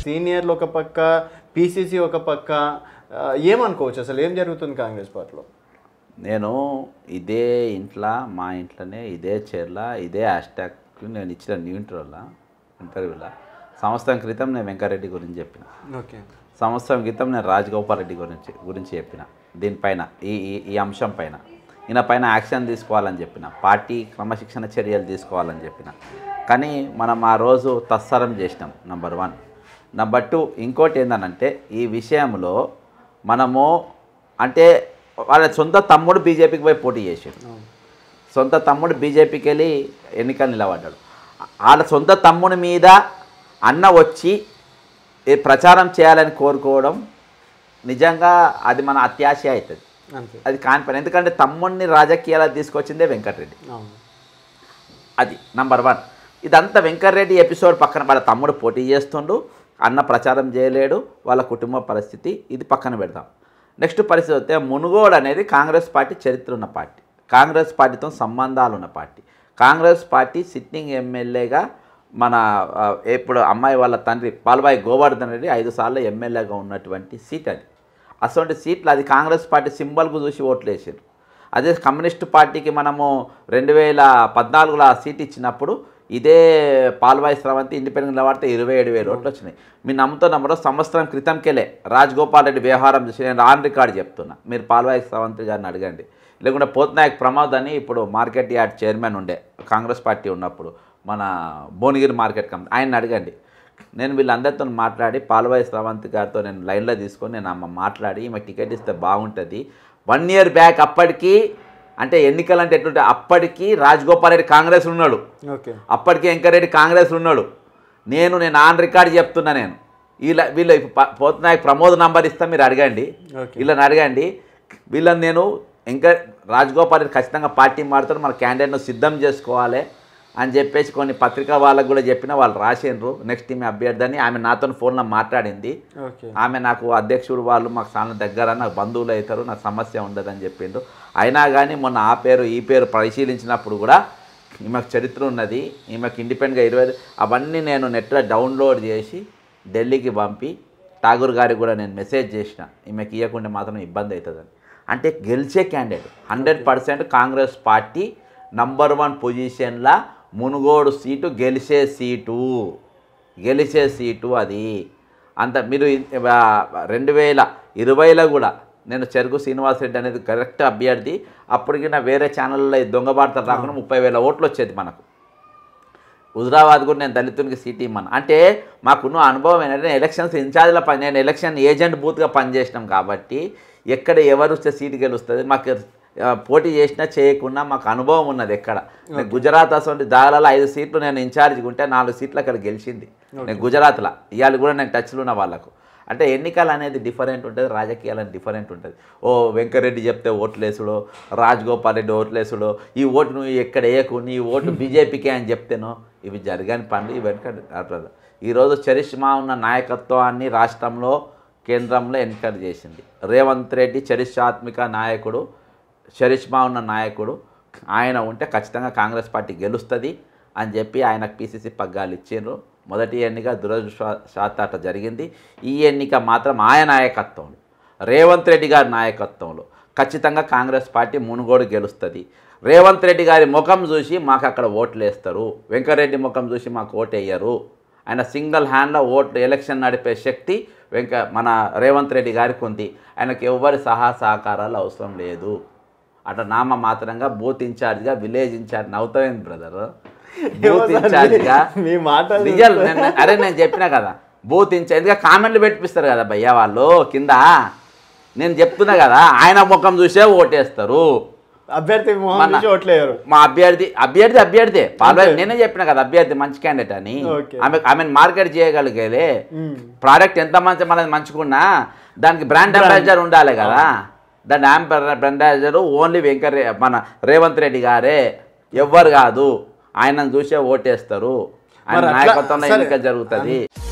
సీనియర్లు ఒక పక్క పీసీసీ ఒక పక్క ఆ, ఏమనుకోవచ్చు అసలు ఏం జరుగుతుంది కాంగ్రెస్ పార్టీలో నేను ఇదే ఇంట్లో మా ఇంట్లోనే ఇదే చైర్లో ఇదే హ్యాష్ ట్యాగ్ నేను ఇచ్చిన న్యూ ఇంటర్వ్యూలో ఇంటర్వ్యూలో సంవత్సరం క్రితం నేను వెంకారెడ్డి గురించి చెప్పిన ఓకే సంవత్సరం క్రితం నేను రాజగోపాల్ రెడ్డి గురించి గురించి చెప్పిన దీనిపైన ఈ ఈ ఈ అంశం పైన ఈయన పైన యాక్షన్ తీసుకోవాలని చెప్పిన పార్టీ క్రమశిక్షణ చర్యలు తీసుకోవాలని చెప్పిన కానీ మనం ఆ రోజు తత్సరం చేసినాం నంబర్ వన్ నెంబర్ టూ ఇంకోటి ఏంటంటే ఈ విషయంలో మనము అంటే వాళ్ళ సొంత తమ్ముడు బీజేపీకి పోయి పోటీ చేసాడు సొంత తమ్ముడు బీజేపీకి వెళ్ళి ఎన్నికలు నిలబడ్డాడు వాళ్ళ సొంత తమ్ముడి మీద అన్న వచ్చి ఈ ప్రచారం చేయాలని కోరుకోవడం నిజంగా అది మన అత్యాశ అవుతుంది అంతే అది కాని పని ఎందుకంటే తమ్ముడిని రాజకీయాలకు తీసుకొచ్చిందే వెంకటరెడ్డి అవును అది నంబర్ వన్ ఇదంతా వెంకటరెడ్డి ఎపిసోడ్ పక్కన వాళ్ళ తమ్ముడు పోటీ చేస్తుండు అన్న ప్రచారం చేయలేడు వాళ్ళ కుటుంబ పరిస్థితి ఇది పక్కన పెడతాం నెక్స్ట్ పరిస్థితి వస్తే మునుగోడు అనేది కాంగ్రెస్ పార్టీ చరిత్ర ఉన్న పార్టీ కాంగ్రెస్ పార్టీతో సంబంధాలు ఉన్న పార్టీ కాంగ్రెస్ పార్టీ సిట్టింగ్ ఎమ్మెల్యేగా మన ఆ, ఇప్పుడు అమ్మాయి వాళ్ళ తండ్రి పాల్బాయి గోవర్ధన్ రెడ్డి ఐదు సార్లు ఎమ్మెల్యేగా ఉన్నటువంటి సీట్ అది అటువంటి సీట్లు అది కాంగ్రెస్ పార్టీ సింబల్కు చూసి ఓట్లు వేసారు అదే కమ్యూనిస్ట్ పార్టీకి మనము రెండు వేల పద్నాలుగులో ఆ సీట్ ఇచ్చినప్పుడు ఇదే పాల్వాయి స్రవంతి ఇండిపెండెంట్ నిలబడితే ఇరవై ఏడు వేలు ఓట్లు వచ్చినాయి మీరు నమ్ముతో నమ్మడం సంవత్సరం క్రితంకెళ్ళే రాజగోపాల్ రెడ్డి వ్యవహారం చూసి నేను ఆన్ రికార్డ్ చెప్తున్నా మీరు పాల్వాయి స్రవంతి గారిని అడగండి లేకుంటే పోత్నాయక్ ప్రమోద్ అని ఇప్పుడు మార్కెట్ యార్డ్ చైర్మన్ ఉండే కాంగ్రెస్ పార్టీ ఉన్నప్పుడు మన భువనగిరి మార్కెట్ కంపెనీ ఆయన అడగండి నేను వీళ్ళందరితో మాట్లాడి పాల్వాయి స్రవంతి గారితో నేను లైన్లో తీసుకొని నేను అమ్మ మాట్లాడి ఈమె టికెట్ ఇస్తే బాగుంటుంది వన్ ఇయర్ బ్యాక్ అప్పటికి అంటే ఎన్నికలు అంటే ఎట్లుంటే అప్పటికి రాజగోపాల్ రెడ్డి కాంగ్రెస్ ఉన్నాడు ఓకే అప్పటికే వెంకరెడ్డి కాంగ్రెస్ ఉన్నాడు నేను నేను ఆన్ రికార్డ్ చెప్తున్నా నేను వీళ్ళ వీళ్ళ ఇప్పుడు ప- పోతున్నాయి ప్రమోద్ నంబర్ ఇస్తా మీరు అడగండి ఓకే వీళ్ళని అడగండి వీళ్ళని నేను ఇంకా రాజగోపాల్ రెడ్డి ఖచ్చితంగా పార్టీ మారుతారు మన క్యాండిడేట్ను సిద్ధం చేసుకోవాలి అని చెప్పేసి కొన్ని పత్రికా వాళ్ళకు కూడా చెప్పిన వాళ్ళు రాసిండ్రు నెక్స్ట్ ఈమె అభ్యర్థి అని ఆమె నాతో ఫోన్లో మాట్లాడింది ఓకే ఆమె నాకు అధ్యక్షుడు వాళ్ళు మాకు చాలా దగ్గర నాకు బంధువులు అవుతారు నాకు సమస్య ఉండదని చెప్పిండు అయినా కానీ మొన్న ఆ పేరు ఈ పేరు పరిశీలించినప్పుడు కూడా ఈమెకు చరిత్ర ఉన్నది ఈమెకు ఇండిపెండెంట్గా ఇరవై అవన్నీ నేను నెట్లో డౌన్లోడ్ చేసి ఢిల్లీకి పంపి ఠాగూర్ గారికి కూడా నేను మెసేజ్ చేసిన ఈమెకి ఇవ్వకుండా మాత్రం ఇబ్బంది అవుతుందని అంటే గెలిచే candidate hundred percent Congress party number one పొజిషన్లా మునుగోడు సీటు గెలిచే సీటు గెలిచే సీటు అది అంత మీరు ఇ- ఆ, రెండు వేల ఇరవైలో కూడా నేను చెరుకు శ్రీనివాసరెడ్డి అనేది కరెక్ట్ అభ్యర్థి అప్పటికి నా వేరే ఛానల్లో ఈ దొంగ వార్తలు రాకుండా ముప్పై వేల ఓట్లు వచ్చేది మనకు హుజరాబాద్ కూడా నేను దళితునికి సీట్ ఇమ్మను అంటే మాకున్న అనుభవం ఏంటంటే నేను ఎలక్షన్స్ ఇన్ఛార్జ్లో పని నేను ఎలక్షన్ ఏజెంట్ బూత్గా పనిచేసినాం కాబట్టి ఎక్కడ ఎవరు వస్తే సీటు గెలుస్తుంది మాకు ఆ, పోటీ చేసినా చేయకున్నా మాకు అనుభవం ఉన్నది ఎక్కడ నేను గుజరాత్ అసలు దాదాపు ఐదు సీట్లు నేను ఇన్ఛార్జ్గా ఉంటే నాలుగు సీట్లు అక్కడ గెలిచింది నేను గుజరాత్లో ఇవాళ కూడా నేను టచ్లో ఉన్న వాళ్ళకు అంటే ఎన్నికలు అనేది డిఫరెంట్ ఉంటుంది రాజకీయాలు అనేది డిఫరెంట్ ఉంటుంది ఓ వెంకరెడ్డి చెప్తే ఓట్లేసుడో రాజగోపాల్ రెడ్డి ఓట్లేసుడో ఈ ఓటు నువ్వు ఎక్కడ వేయకు నీ ఓటు బీజేపీకే అని చెప్తేనో ఇవి జరగని పనులు ఇవి వెనక ఈరోజు చరిష్మా ఉన్న నాయకత్వాన్ని రాష్ట్రంలో కేంద్రంలో ఎన్నికలు చేసింది రేవంత్ రెడ్డి చరిష్మాత్మిక నాయకుడు చరిష్మా ఉన్న నాయకుడు ఆయన ఉంటే ఖచ్చితంగా కాంగ్రెస్ పార్టీ గెలుస్తుంది అని చెప్పి ఆయనకు పీసీసీ పగ్గాలు ఇచ్చిండ్రు మొదటి ఎన్నిక దురదృష్టవశాత్తు అట్లా జరిగింది ఈ ఎన్నిక మాత్రం ఆయన నాయకత్వంలో రేవంత్ రెడ్డి గారి నాయకత్వంలో ఖచ్చితంగా కాంగ్రెస్ పార్టీ మునుగోడు గెలుస్తుంది రేవంత్ రెడ్డి గారి ముఖం చూసి మాకు అక్కడ ఓట్లు వేస్తారు వెంకరెడ్డి ముఖం చూసి మాకు ఓటు వేయరు ఆయన సింగిల్ హ్యాండ్లో ఓట్లు ఎలక్షన్ నడిపే శక్తి వెంక మన రేవంత్ రెడ్డి గారికి ఉంది ఆయనకు ఎవ్వరి సహా సహకారాలు అవసరం లేదు అట్లా నామ మాత్రంగా బూత్ ఇన్ఛార్జ్గా విలేజ్ ఇన్ఛార్జ్ నవ్వుతాయింది బ్రదర్ బూత్ ఇన్ఛార్జ్గా మీ మాటలు రిజల్ నేను- అరే నేను చెప్పినా కదా బూత్ ఇన్ఛార్జ్ ఎందుకంటే కామెంట్లు పెట్టిపిస్తారు కదా భయ్యా వాళ్ళు కింద నేను చెప్తున్నా కదా ఆయన ముఖం చూసే ఓటేస్తారు అభ్యర్థి మొహం మన- చూసి ఓట్లేయరు మా అభ్యర్థి అభ్యర్థి అభ్యర్థి పాల్వాయి నేనే చెప్పిన కదా అభ్యర్థి మంచి క్యాండిడేట్ అని Okay. ఆమె ఆమెను మార్కెట్ చేయగలిగేలే మ్మ్. ప్రోడక్ట్ ఎంత మంచి మనది మంచుకున్నా దానికి బ్రాండ్ అంబాసిడర్ ఉండాలి కదా దాని బ్రాండ్ అంబాసిడర్ ఓన్లీ వెంకరే మన రేవంత్ రెడ్డి గారే ఎవ్వరు కాదు ఆయనను చూసే ఓటేస్తారు ఆయన మరి అట్లా- నాయకత్వంలో సరే. ఎన్నిక జరుగుతుంది